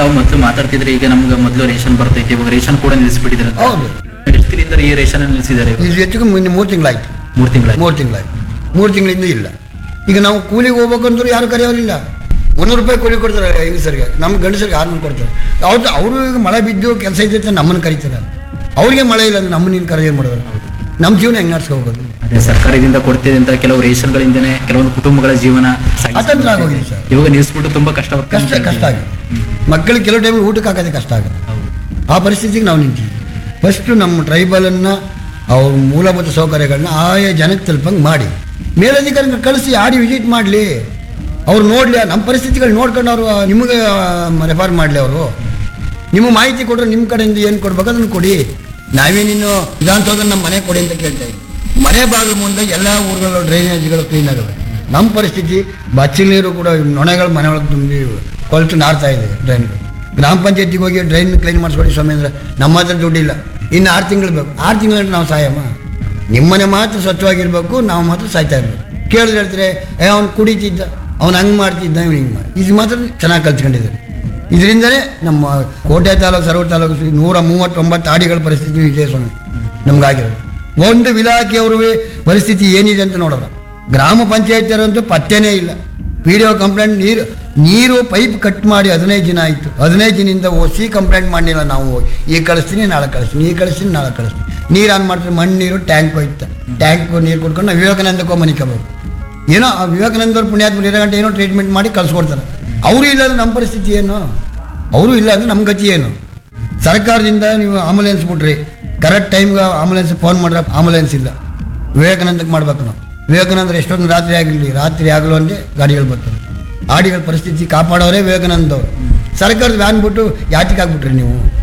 ತಾವು ಮೊದಲು ಮಾತಾಡ್ತಿದ್ರೆ ಈಗ ನಮ್ಗೆ ಮೊದಲು ರೇಷನ್ ಬರ್ತೈತಿ ಇವಾಗ ರೇಷನ್ ಕೂಡ ನಿಲ್ಲಿಸ್ಬಿಟ್ಟಿದ್ದಾರೆ ಹೌದು ಎಷ್ಟು ದಿನದಿಂದ ಈ ರೇಷನ್ ನಿಲ್ಲಿಸಿದ್ದಾರೆ ಇದು ಹೆಚ್ಚಿಗೆ ಮುನ್ನ ಮೂರು ತಿಂಗಳಾಯ್ತು ಮೂರು ತಿಂಗಳ ಮೂರು ತಿಂಗಳಾಯ್ತು ಮೂರು ತಿಂಗಳಿಂದ ಇಲ್ಲ ಈಗ ನಾವು ಕೂಲಿಗೆ ಹೋಗ್ಬೇಕಂದ್ರೂ ಯಾರು ಕರೆಯೋರಿಲ್ಲ ಮುನ್ನೂರು ರೂಪಾಯಿ ಕೂಲಿ ಕೊಡ್ತಾರೆ ಹೆಂಗಸರಿಗೆ ನಮ್ಮ ಗಂಡಸರಿಗೆ ಆರ್ನೂರು ಕೊಡ್ತಾರೆ ಅವ್ರು ಅವರು ಈಗ ಮಳೆ ಬಿದ್ದು ಕೆಲಸ ಇದ್ದೈತೆ ನಮ್ಮನ್ನು ಕರೀತಾರೆ ಅವ್ರಿಗೆ ಮಳೆ ಇಲ್ಲ ಅಂದ್ರೆ ನಮ್ಮನ್ನ ನೀನು ಕರೆಯೋ ಮಾಡೋದು ನಮ್ಮ ಜೀವನ ಹೆಂಗೆ ನಡ್ಸ್ಕೊ ಹೋಗೋದು ಅದೇ ಸರ್ಕಾರದಿಂದ ಕೊಡ್ತಿದೆ ಅಂತ ಕೆಲವು ರೇಷನ್ಗಳಿಂದನೇ ಕೆಲವೊಂದು ಕುಟುಂಬಗಳ ಜೀವನ ಸಾಗಿಸ್ತಾ ಅತಂತ್ರ ಆಗೋಗಿದೆ ಸರ್ ಇವಾಗ ನಿಲ್ಲಿಸ್ಬಿಟ್ಟು ತುಂಬಾ ಕಷ್ಟ ಕಷ್ಟ ಕಷ್ಟ ಆಗಿದೆ ಮಕ್ಕಳಿಗೆ ಕೆಲವು ಟೈಮ್ ಊಟಕ್ಕೆ ಹಾಕೋದೇ ಕಷ್ಟ ಆಗುತ್ತೆ ಆ ಪರಿಸ್ಥಿತಿಗೆ ನಾವು ನಿಂತೀವಿ ಫಸ್ಟು ನಮ್ಮ ಟ್ರೈಬಲನ್ನು ಅವ್ರ ಮೂಲಭೂತ ಸೌಕರ್ಯಗಳನ್ನ ಆಯಾ ಜನಕ್ಕೆ ತಲುಪಂಗೆ ಮಾಡಿ ಮೇಲಧಿಕಾರಿಗಳು ಕಳಿಸಿ ಆಡಿ ವಿಸಿಟ್ ಮಾಡಲಿ ಅವ್ರು ನೋಡಲಿ ನಮ್ಮ ಪರಿಸ್ಥಿತಿಗಳು ನೋಡ್ಕೊಂಡು ಅವರು ನಿಮಗೆ ರೆಫರ್ ಮಾಡಲಿ ಅವರು ನಿಮ್ಮ ಮಾಹಿತಿ ಕೊಟ್ಟರೆ ನಿಮ್ಮ ಕಡೆಯಿಂದ ಏನು ಕೊಡ್ಬೇಕು ಅದನ್ನು ಕೊಡಿ ನಾವೇನಿನ್ನು ವಿಧಾನಸೌಧ ನಮ್ಮ ಮನೆ ಕೊಡಿ ಅಂತ ಕೇಳ್ತಾ ಇದ್ದೀವಿ ಮನೆ ಬಾಗಿಲು ಮುಂದೆ ಎಲ್ಲ ಊರುಗಳ ಡ್ರೈನೇಜ್ಗಳು ಕ್ಲೀನ್ ಆಗವೆ ನಮ್ಮ ಪರಿಸ್ಥಿತಿ ಬಚ್ಚಲ್ ನೀರು ಕೂಡ ನೊಣಗಳು ಮನೆ ಒಳಗೆ ತುಂಬಿ ಕೊಲ್ತು ನಾರ್ತಾ ಇದೆ ಡ್ರೈನ್ಗಳು ಗ್ರಾಮ ಪಂಚಾಯತಿಗೆ ಹೋಗಿ ಡ್ರೈನ್ ಕ್ಲೀನ್ ಮಾಡಿಸ್ಕೊಡಿ ಸ್ವಾಮಿ ಅಂದ್ರೆ ನಮ್ಮ ಹತ್ರ ದುಡ್ಡಿಲ್ಲ ಇನ್ನು ಆರು ತಿಂಗಳು ಬೇಕು ಆರು ತಿಂಗಳು ನಾವು ಸಾಯಮ್ಮ ನಿಮ್ಮನೆ ಮಾತ್ರ ಸ್ವಚ್ಛವಾಗಿರ್ಬೇಕು ನಾವು ಮಾತ್ರ ಸಾಯ್ತಾ ಇರ್ಬೇಕು ಕೇಳಿದ್ರೆ ಹೇಳ್ತಾರೆ ಏ ಅವ್ನು ಕುಡಿತಿದ್ದ ಅವ್ನು ಹಂಗೆ ಮಾಡ್ತಿದ್ದ ಇವ್ನು ಹಿಂಗೆ ಮಾಡಿ ಇದು ಮಾತ್ರ ಚೆನ್ನಾಗಿ ಕಲ್ತ್ಕೊಂಡಿದ್ದಾರೆ ಇದರಿಂದಲೇ ನಮ್ಮ ಕೋಟೆ ತಾಲೂಕು ಸರ್ವ ತಾಲೂಕು ನೂರ ಮೂವತ್ತೊಂಬತ್ತು ಆಡಿಗಳ ಪರಿಸ್ಥಿತಿ ವಿಜಯ ಸ್ವಾಮಿ ನಮ್ಗಾಗಿರೋದು ಒಂದು ಇಲಾಖೆಯವರು ಪರಿಸ್ಥಿತಿ ಏನಿದೆ ಅಂತ ನೋಡೋಣ ಗ್ರಾಮ ಪಂಚಾಯತಿಯರಂತೂ ಪತ್ತೆನೇ ಇಲ್ಲ ಪಿ ಡಿ ಒ ಕಂಪ್ಲೇಂಟ್ ನೀರು ನೀರು ಪೈಪ್ ಕಟ್ ಮಾಡಿ ಹದಿನೈದು ದಿನ ಆಯಿತು ಹದಿನೈದು ದಿನದಿಂದ ಓಸಿ ಕಂಪ್ಲೇಂಟ್ ಮಾಡಿಲ್ಲ ನಾವು ಹೋಗಿ ಈಗ ಕಳಿಸ್ತೀನಿ ನಾಳೆ ಕಳಿಸ್ತೀನಿ ಈಗ ಕಳಿಸ್ತೀನಿ ನಾಳೆ ಕಳಿಸ್ತೀನಿ ನೀರು ಆನ್ ಮಾಡ್ತೀನಿ ಮಣ್ಣು ನೀರು ಟ್ಯಾಂಕ್ ಹೋಯ್ತು ಟ್ಯಾಂಕ್ ನೀರು ಕುಡ್ಕೊಂಡು ನಾವು ವಿವೇಕಾನಂದಕ್ಕೋ ಮನಿಕೋಬೇಕು ಏನೋ ಆ ವಿವೇಕಾನಂದವ್ರ ಪುಣ್ಯಾತ್ಮ ಇರೋ ಗಂಟೆ ಏನೋ ಟ್ರೀಟ್ಮೆಂಟ್ ಮಾಡಿ ಕಳ್ಸ್ಕೊಡ್ತಾರೆ ಅವರು ಇಲ್ಲ ಅಂದ್ರೆ ನಮ್ಮ ಪರಿಸ್ಥಿತಿ ಏನು ಅವರು ಇಲ್ಲ ಅಂದ್ರೆ ನಮ್ಮ ಗತಿ ಏನು ಸರ್ಕಾರದಿಂದ ನೀವು ಆಂಬುಲೆನ್ಸ್ ಬಿಟ್ರಿ ಕರೆಕ್ಟ್ ಟೈಮ್ಗೆ ಆಂಬುಲೆನ್ಸ್ ಫೋನ್ ಮಾಡ್ರೆ ಆಂಬುಲೆನ್ಸ್ ಇಲ್ಲ ವಿವೇಕಾನಂದಕ್ಕೆ ಮಾಡ್ಬೇಕು ನಾವು ವಿವೇಕಾನಂದ್ರ ಎಷ್ಟೊಂದು ರಾತ್ರಿ ಆಗಿರಲಿ ರಾತ್ರಿ ಆಗಲು ಅಂದರೆ ಗಾಡಿಗಳು ಬರ್ತವೆ ಆಡಿಗಳ ಪರಿಸ್ಥಿತಿ ಕಾಪಾಡೋರೇ ವಿವೇಕಾನಂದವ್ರು ಸರ್ಕಾರದ ವ್ಯಾನ್ ಬಿಟ್ಟು ಯಾತಿಗೆ ಆಗ್ಬಿಟ್ರಿ ನೀವು